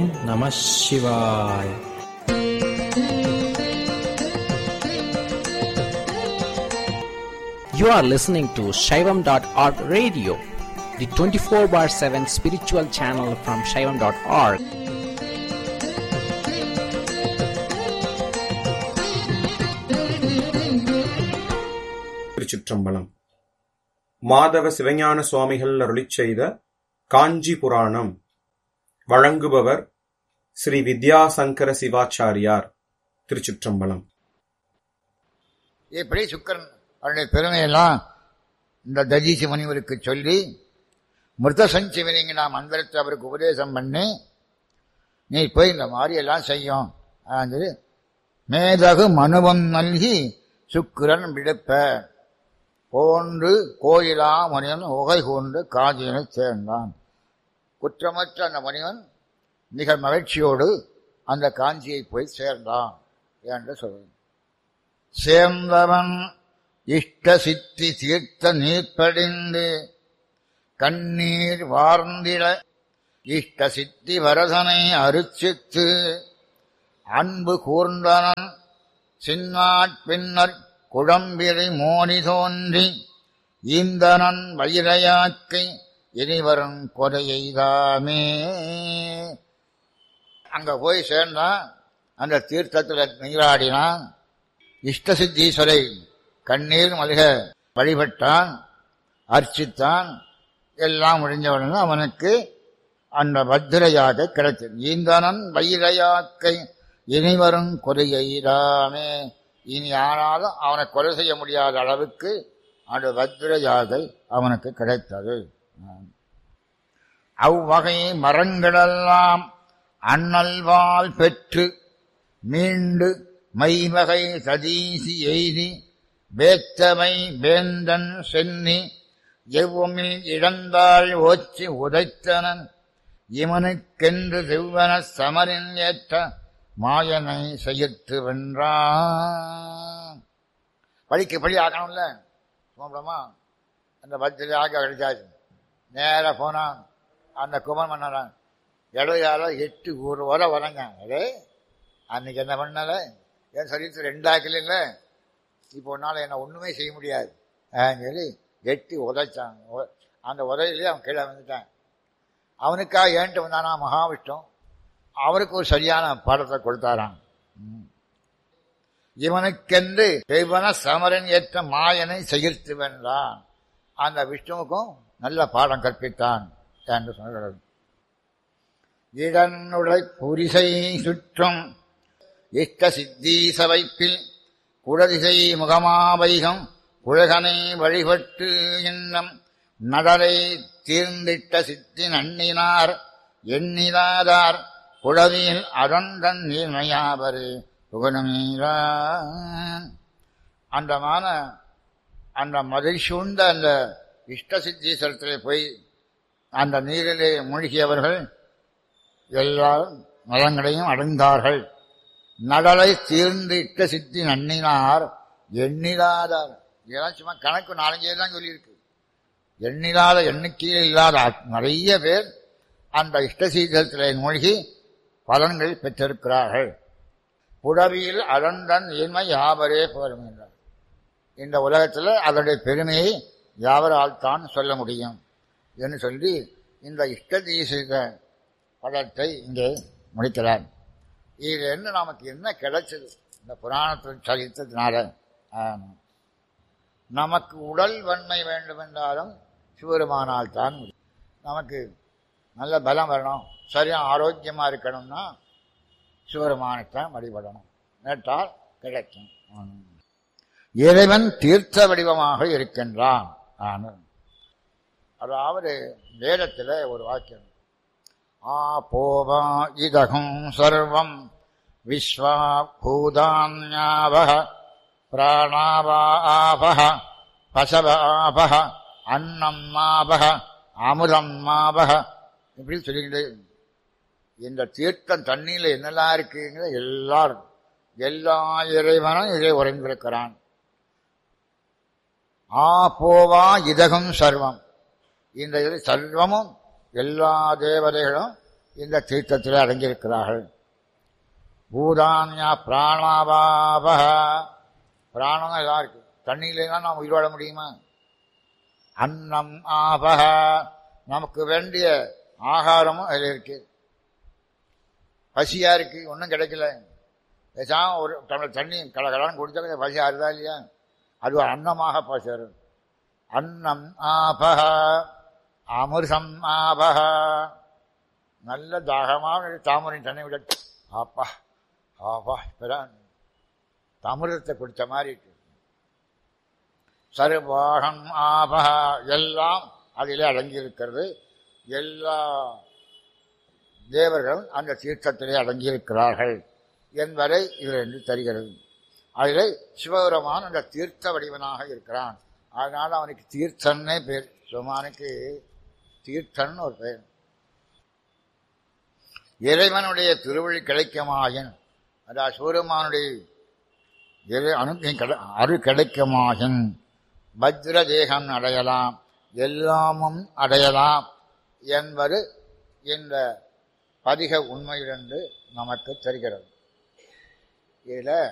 ஓம் நம சிவாய் You are listening to Shaivam.org radio, the 24 bar 7 spiritual channel from Shaivam.org. திருச்சிற்றம்பலம் மாதவ சிவஞான சுவாமிகள் அருளிச் செய்த காஞ்சி புராணம் வழங்குபவர் ஸ்ரீ வித்யாசங்கர சிவாச்சாரியார் திருச்சிற்றம்பலம் இப்படி சுக்கரன் அவருடைய பெருமையெல்லாம் இந்த தஜீசி முனிவருக்கு சொல்லி மிருத சஞ்சீவனிங்க நான் மந்திரத்தை அவருக்கு உபதேசம் பண்ணி நீ போய் இந்த மாதிரி எல்லாம் செய்யும் சொல்லி மேதகு மனுவம் நல்கி சுக்கிரன் விடுப்ப போன்று கோயிலா முனிவன் உகை கொண்டு காஞ்சியனை சேர்ந்தான் குற்றமற்ற அந்த முனிவன் மிக மகிழ்ச்சியோடு அந்த காஞ்சியை போய் சேர்ந்தான் என்று சொல்றேன் சேர்ந்தவன் இஷ்ட சித்தி தீர்த்த நீர்ப்படிந்து கண்ணீர் வார்ந்திட இஷ்ட சித்தி வரதனை அருச்சித்து அன்பு கூர்ந்தனன் சின்னாட் பின்னர் குழம்பிரை மோனி தோன்றி ஈந்தனன் வயிரையாக்கை இனிவரும் கொலையெய்தாமே அங்க போய் சேர்ந்தான் அந்த தீர்த்தத்தில் நீராடினான் இஷ்ட சித்தீஸ்வரை கண்ணீர் மல்க வழிபட்டான் அர்ச்சித்தான் எல்லாம் முடிஞ்சவுடனே அவனுக்கு அந்த பத்திரையாக கிடைத்தது ஈந்தனன் வயிறையாக்கை இனிவரும் கொலையெய்தாமே இனி ஆனாலும் அவனை கொலை செய்ய முடியாத அளவுக்கு அந்த பத்திரையாக அவனுக்கு கிடைத்தது அவ்வகை மரங்களெல்லாம் அண்ணல்வால் பெற்று மீண்டு மைவகை சதீசி எய்தி வேத்தமை வேந்தன் சென்னி எவ்வுமில் இழந்தாள் ஓச்சி உதைத்தனன் இவனுக்கென்று செவ்வன சமரின் ஏற்ற மாயனை செய்யத்து வென்றான் பழிக்கு பழி ஆக்கணும்ல சுமப்படமா அந்த பத்திரி ஆக்க கிடைச்சாச்சு நேராக போனான் அந்த குமன் மன்னரான் இடையால எட்டு ஒரு வரை வரங்க அடே அன்னைக்கு என்ன பண்ணல என் சரீரத்தில் ரெண்டாக்கல இல்லை இப்போ உன்னால என்ன ஒன்றுமே செய்ய முடியாது சொல்லி எட்டி உதைச்சான் அந்த உதையிலே அவன் கீழே வந்துட்டான் அவனுக்காக ஏன்ட்டு வந்தானா மகாவிஷ்ணு அவருக்கு ஒரு சரியான பாடத்தை கொடுத்தாராம் இவனுக்கென்று தெய்வன சமரன் ஏற்ற மாயனை செகிர்த்து வென்றான் அந்த விஷ்ணுவுக்கும் நல்ல பாடம் கற்பித்தான் என்று சொல்கிறது இடனுடை புரிசை சுற்றும் இஷ்ட சித்தீச வைப்பில் குடதிசை முகமாவைகம் உலகனை வழிபட்டு இன்னம் நடரை தீர்ந்திட்ட சித்தி நன்னினார் எண்ணிலாதார் குழவியில் அடந்தன் நீர்மையாவரு புகழமீரான் அந்தமான அந்த மதை சூழ்ந்த அந்த இஷ்ட சித்தீஸ்வரத்திலே போய் அந்த நீரிலே மூழ்கியவர்கள் எல்லாரும் நலங்களையும் அடைந்தார்கள் நடலை தீர்ந்து இட்ட சித்தி நன்னினார் எண்ணிலாதார் இதெல்லாம் சும்மா கணக்கு நாலஞ்சே தான் சொல்லியிருக்கு எண்ணிலாத எண்ணிக்கையில் இல்லாத நிறைய பேர் அந்த இஷ்டசீதத்தில் மூழ்கி பலன்கள் பெற்றிருக்கிறார்கள் புடவியில் அலந்தன் இன்மை யாவரே புகழும் என்றார் இந்த உலகத்தில் அதனுடைய பெருமையை யாவரால் தான் சொல்ல முடியும் என்று சொல்லி இந்த இஷ்டதீசித படத்தை இங்கே முடிக்கிறார் இதில் என்ன நமக்கு என்ன கிடைச்சது இந்த புராணத்தின் சரித்திரத்தினால நமக்கு உடல் வன்மை வேண்டுமென்றாலும் சிவருமானால் தான் நமக்கு நல்ல பலம் வரணும் சரியாக ஆரோக்கியமாக இருக்கணும்னா சிவருமானத்தான் வழிபடணும் நேற்றால் கிடைக்கும் இறைவன் தீர்த்த வடிவமாக இருக்கின்றான் அதாவது வேதத்தில் ஒரு வாக்கியம் ஆ போவா இதகும் சர்வம் விஸ்வா பூதான்யாவக பிராணாவாபக பசவாபக அன்னம் மாபக அமுதம் மாபக இப்படி சொல்லிக்கிட்டு இந்த தீர்த்தம் தண்ணியில் என்னெல்லாம் இருக்குங்கிற எல்லாரும் எல்லா இறைவனும் இதை உறைந்திருக்கிறான் ஆ போவா இதகம் சர்வம் இந்த இது சர்வமும் எல்லா தேவதைகளும் இந்த தீர்த்தத்திலே அடங்கியிருக்கிறார்கள் பூதான்யா பிராணாபாப பிராணம் எல்லாம் இருக்கு தண்ணியிலாம் நாம் உயிர் வாழ முடியுமா அன்னம் ஆபக நமக்கு வேண்டிய ஆகாரமும் அதில் இருக்கு பசியா இருக்கு ஒன்றும் கிடைக்கல பேசாம ஒரு டம்ளர் தண்ணி கலகலான்னு குடிச்சா பசி ஆறுதா இல்லையா அது ஒரு அன்னமாக பசரும் அன்னம் ஆபக அமிர்தம் ஆபக நல்ல தாகமான தாமரை தண்ணி விட ஆப்பா ஆப்பா இப்பதான் அமிர்தத்தை குடிச்ச மாதிரி இருக்கு சர்வாகம் ஆபக எல்லாம் அதிலே அடங்கியிருக்கிறது எல்லா தேவர்களும் அந்த தீர்த்தத்திலே அடங்கியிருக்கிறார்கள் என்பதை இதிலிருந்து தருகிறது அதிலே சிவபெருமான் அந்த தீர்த்த வடிவனாக இருக்கிறான் அதனால அவனுக்கு தீர்த்தன்னே பேர் சிவமானுக்கு தீர்த்தன் ஒரு பேர் இறைவனுடைய திருவழி கிடைக்குமாயின் அதாவது சிவபெருமானுடைய இறை அனுகிரகம் கிடை அரு கிடைக்குமாயின் வஜ்ர தேகம் அடையலாம் எல்லாமும் அடையலாம் என்பது இந்த பதிக உண்மையிலிருந்து நமக்கு தெரிகிறது இதில்